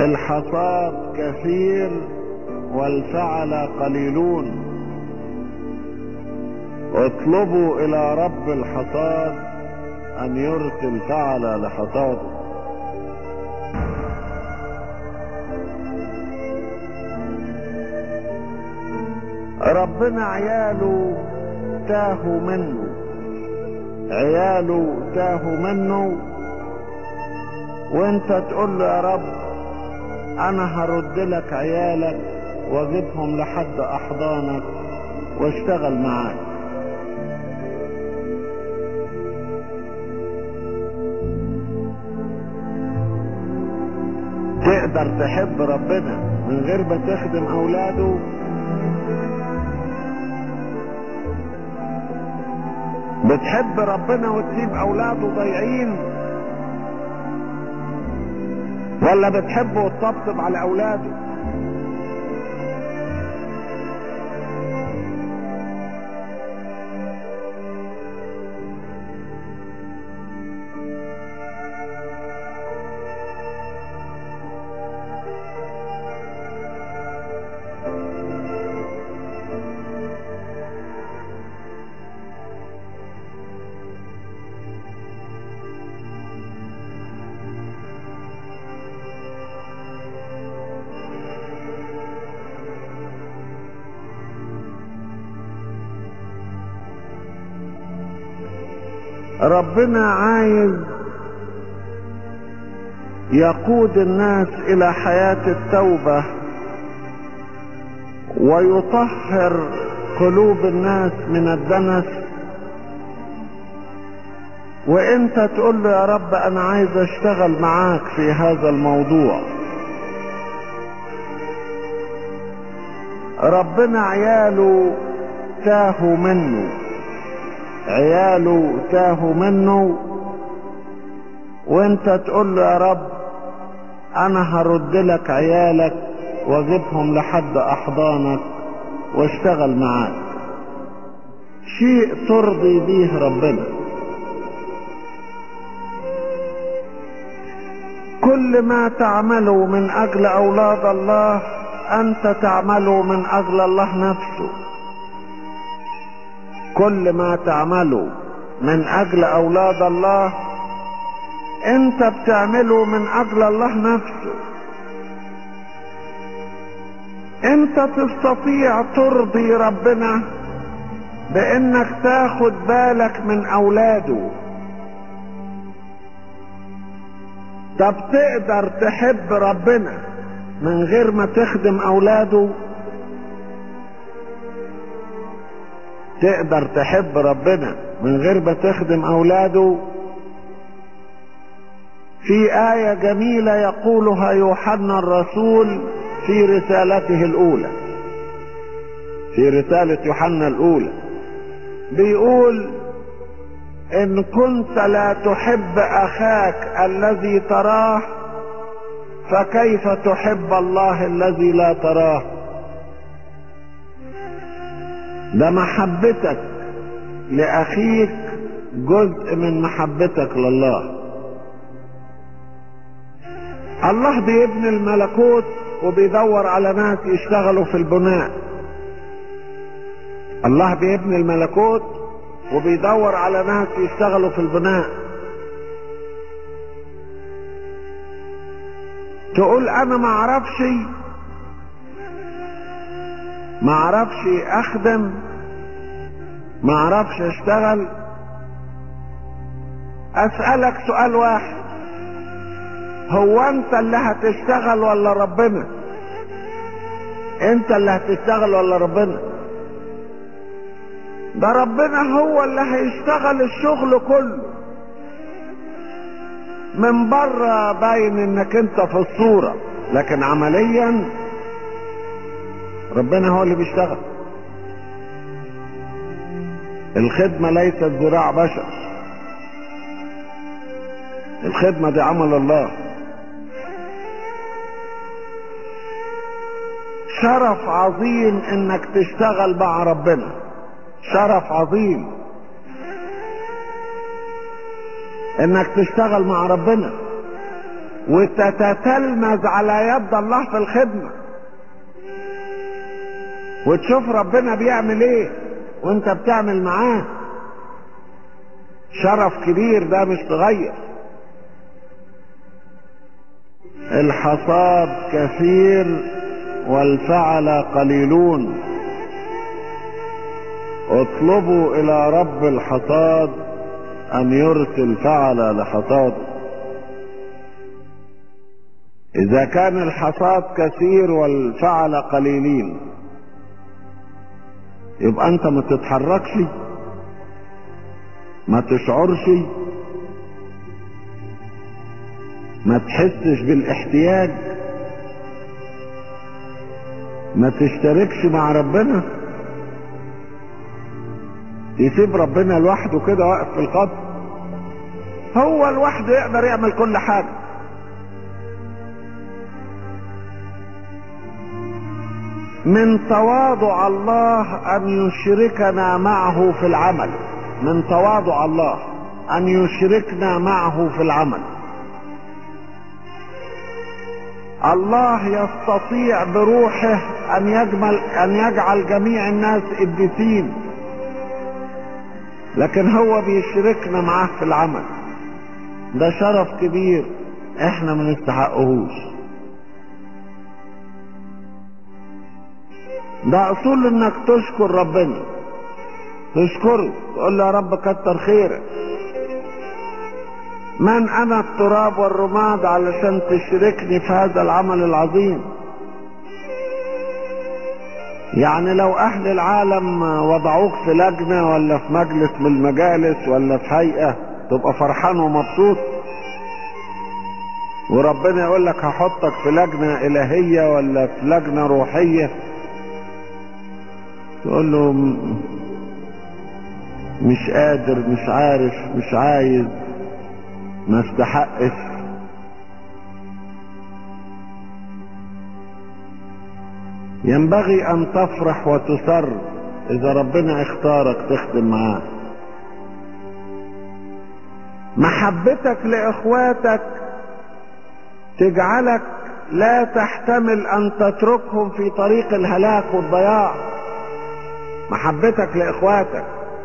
الحصاد كثير والفعل قليلون اطلبوا الى رب الحصاد ان يرسل فعل لحصاده ربنا عياله تاهوا منه عياله تاهوا منه وانت تقول له يا رب انا هرد لك عيالك واجيبهم لحد احضانك واشتغل معاك تقدر تحب ربنا من غير ما تخدم اولاده بتحب ربنا وتسيب اولاده ضايعين ولا بتحبه وتطبطب على اولاده ربنا عايز يقود الناس الى حياة التوبة ويطهر قلوب الناس من الدنس وانت تقول له يا رب انا عايز اشتغل معاك في هذا الموضوع ربنا عياله تاهوا منه عياله تاهوا منه وانت تقول له يا رب انا هرد لك عيالك واجيبهم لحد احضانك واشتغل معاك شيء ترضي به ربنا كل ما تعمله من اجل اولاد الله انت تعمله من اجل الله نفسه كل ما تعمله من اجل اولاد الله انت بتعمله من اجل الله نفسه انت تستطيع ترضي ربنا بانك تاخد بالك من اولاده طب تقدر تحب ربنا من غير ما تخدم اولاده تقدر تحب ربنا من غير ما تخدم اولاده في آية جميلة يقولها يوحنا الرسول في رسالته الأولى في رسالة يوحنا الأولى بيقول إن كنت لا تحب أخاك الذي تراه فكيف تحب الله الذي لا تراه ده محبتك لأخيك جزء من محبتك لله الله بيبني الملكوت وبيدور على ناس يشتغلوا في البناء الله بيبني الملكوت وبيدور على ناس يشتغلوا في البناء تقول انا ما اعرفش ما اعرفش اخدم ما اعرفش اشتغل اسألك سؤال واحد هو انت اللي هتشتغل ولا ربنا انت اللي هتشتغل ولا ربنا ده ربنا هو اللي هيشتغل الشغل كله من بره باين انك انت في الصورة لكن عمليا ربنا هو اللي بيشتغل الخدمة ليست ذراع بشر الخدمة دي عمل الله شرف عظيم انك تشتغل مع ربنا شرف عظيم انك تشتغل مع ربنا وتتتلمذ على يد الله في الخدمة وتشوف ربنا بيعمل ايه وانت بتعمل معاه شرف كبير ده مش صغير الحصاد كثير والفعل قليلون اطلبوا الى رب الحصاد ان يرسل فعل لحصاده اذا كان الحصاد كثير والفعل قليلين يبقى انت ما تتحركش ما تشعرش ما تحسش بالاحتياج ما تشتركش مع ربنا يسيب ربنا لوحده كده واقف في الخط هو لوحده يقدر يعمل كل حاجه من تواضع الله ان يشركنا معه في العمل من تواضع الله ان يشركنا معه في العمل الله يستطيع بروحه ان يجمل ان يجعل جميع الناس قديسين لكن هو بيشركنا معاه في العمل ده شرف كبير احنا ما نستحقهوش ده اصول انك تشكر ربنا تشكره تقول له يا رب كتر خيرك من انا التراب والرماد علشان تشركني في هذا العمل العظيم يعني لو اهل العالم وضعوك في لجنة ولا في مجلس من المجالس ولا في هيئة تبقى فرحان ومبسوط وربنا يقول لك هحطك في لجنة الهية ولا في لجنة روحية تقول له مش قادر مش عارف مش عايز ما استحقش ينبغي ان تفرح وتسر اذا ربنا اختارك تخدم معاه محبتك لاخواتك تجعلك لا تحتمل ان تتركهم في طريق الهلاك والضياع محبتك لاخواتك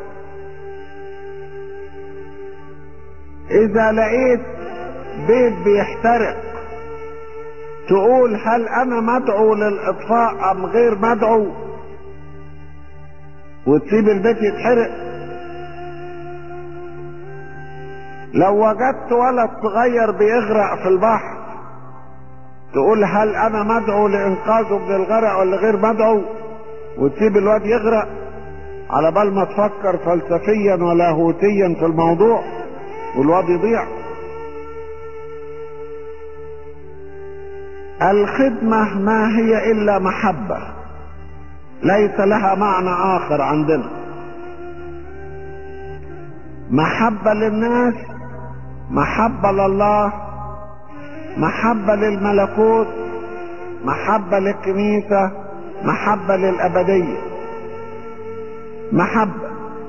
اذا لقيت بيت بيحترق تقول هل انا مدعو للاطفاء ام غير مدعو وتسيب البيت يتحرق لو وجدت ولد صغير بيغرق في البحر تقول هل انا مدعو لانقاذه من الغرق ولا غير مدعو وتسيب الواد يغرق على بال ما تفكر فلسفيا ولاهوتيا في الموضوع والواد يضيع الخدمة ما هي إلا محبة ليس لها معنى آخر عندنا محبة للناس محبة لله محبة للملكوت محبة للكنيسة محبة للأبدية محبة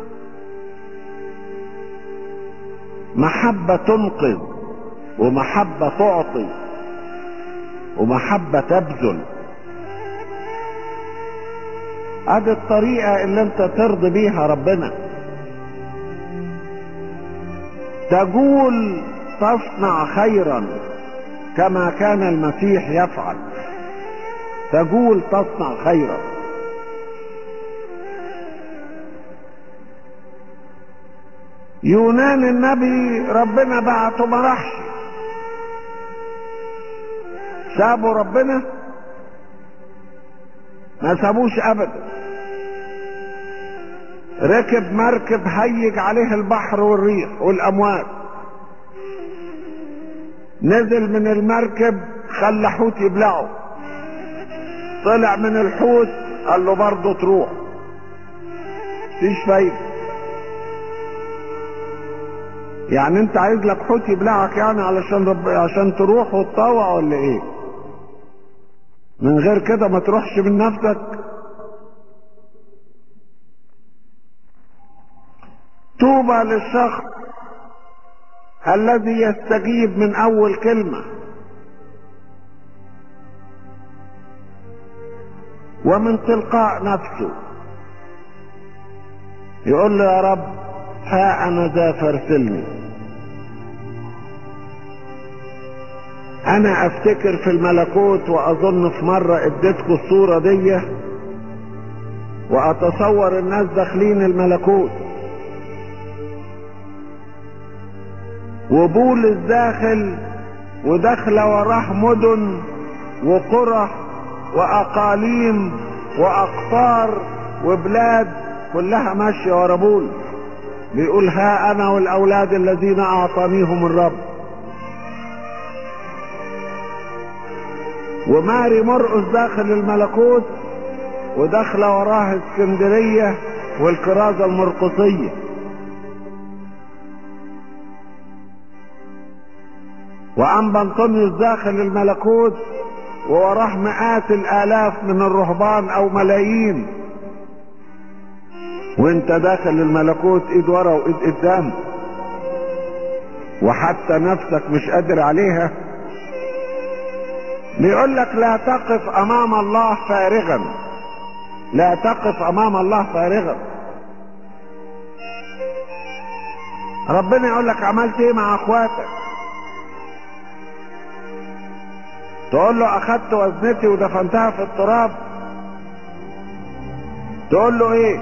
محبة تنقذ ومحبة تعطي ومحبة تبذل ادي الطريقة اللي انت ترضي بيها ربنا تقول تصنع خيرا كما كان المسيح يفعل تقول تصنع خيرا يونان النبي ربنا بعته ما راحش سابوا ربنا ما سابوش ابدا ركب مركب هيج عليه البحر والريح والامواج نزل من المركب خلى حوت يبلعه طلع من الحوت قال له برضه تروح مفيش فايده يعني انت عايز لك حوت يبلعك يعني علشان رب... عشان تروح وتطوع ولا ايه من غير كده ما تروحش من نفسك طوبى للشخص الذي يستجيب من اول كلمة ومن تلقاء نفسه يقول له يا رب ها انا ذا فارسلني انا افتكر في الملكوت واظن في مرة اديتكم الصورة دي واتصور الناس داخلين الملكوت وبولس داخل وداخله وراه مدن وقرى واقاليم واقطار وبلاد كلها ماشيه ورا بولس بيقول ها انا والاولاد الذين اعطانيهم الرب وماري مرقس داخل الملكوت وداخله وراه اسكندريه والكرازه المرقصيه وعم بنطونيوس داخل الملكوت ووراه مئات الالاف من الرهبان او ملايين وانت داخل الملكوت ايد ورا وايد قدام وحتى نفسك مش قادر عليها بيقول لك لا تقف امام الله فارغا لا تقف امام الله فارغا ربنا يقول لك عملت ايه مع اخواتك تقول له اخدت وزنتي ودفنتها في التراب تقول له ايه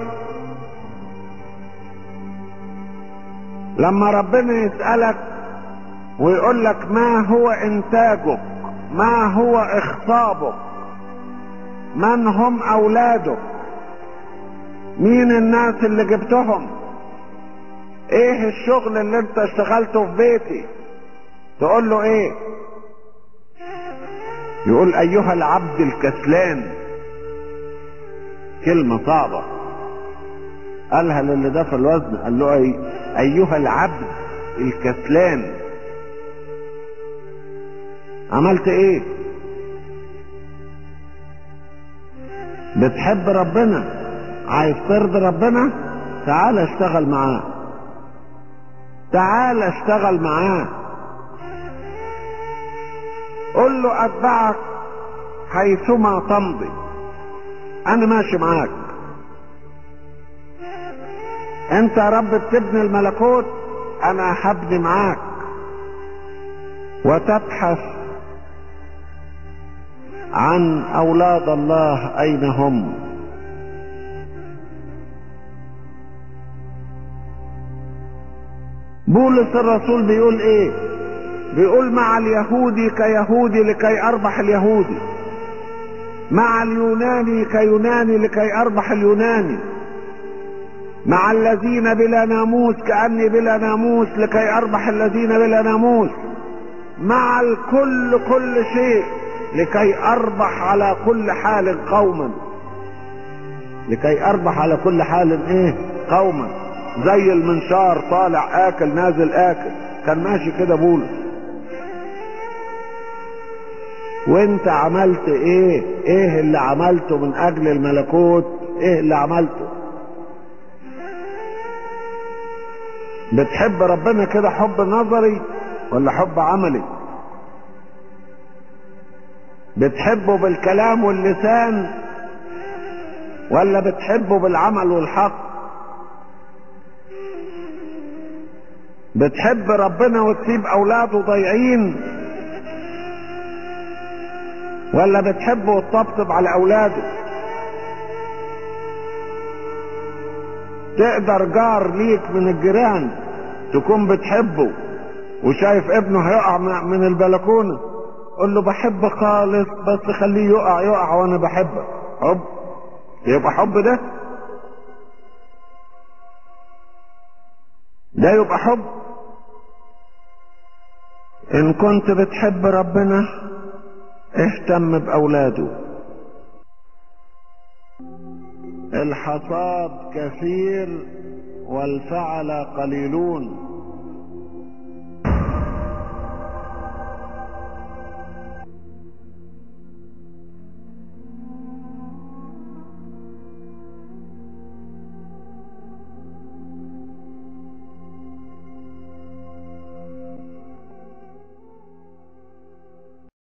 لما ربنا يسألك ويقول لك ما هو انتاجك ما هو اخصابك من هم اولادك مين الناس اللي جبتهم ايه الشغل اللي انت اشتغلته في بيتي تقول له ايه يقول ايها العبد الكسلان كلمة صعبة قالها للي ده في الوزن قال له أي ايها العبد الكسلان عملت ايه بتحب ربنا عايز ترضي ربنا تعال اشتغل معاه تعال اشتغل معاه قل له اتبعك حيثما تمضي انا ماشي معاك انت يا رب بتبني الملكوت انا هبني معاك وتبحث عن اولاد الله اين هم بولس الرسول بيقول ايه بيقول مع اليهودي كيهودي لكي اربح اليهودي مع اليوناني كيوناني لكي اربح اليوناني مع الذين بلا ناموس كاني بلا ناموس لكي اربح الذين بلا ناموس مع الكل كل شيء لكي اربح على كل حال قوما لكي اربح على كل حال ايه قوما زي المنشار طالع اكل نازل اكل كان ماشي كده بولس وانت عملت ايه ايه اللي عملته من اجل الملكوت ايه اللي عملته بتحب ربنا كده حب نظري ولا حب عملي بتحبه بالكلام واللسان ولا بتحبه بالعمل والحق بتحب ربنا وتسيب اولاده ضايعين ولا بتحبه وتطبطب على اولاده تقدر جار ليك من الجيران تكون بتحبه وشايف ابنه هيقع من البلكونه قول له بحبك خالص بس خليه يقع يقع وانا بحبك حب يبقى حب ده ده يبقى حب ان كنت بتحب ربنا اهتم باولاده الحصاد كثير والفعل قليلون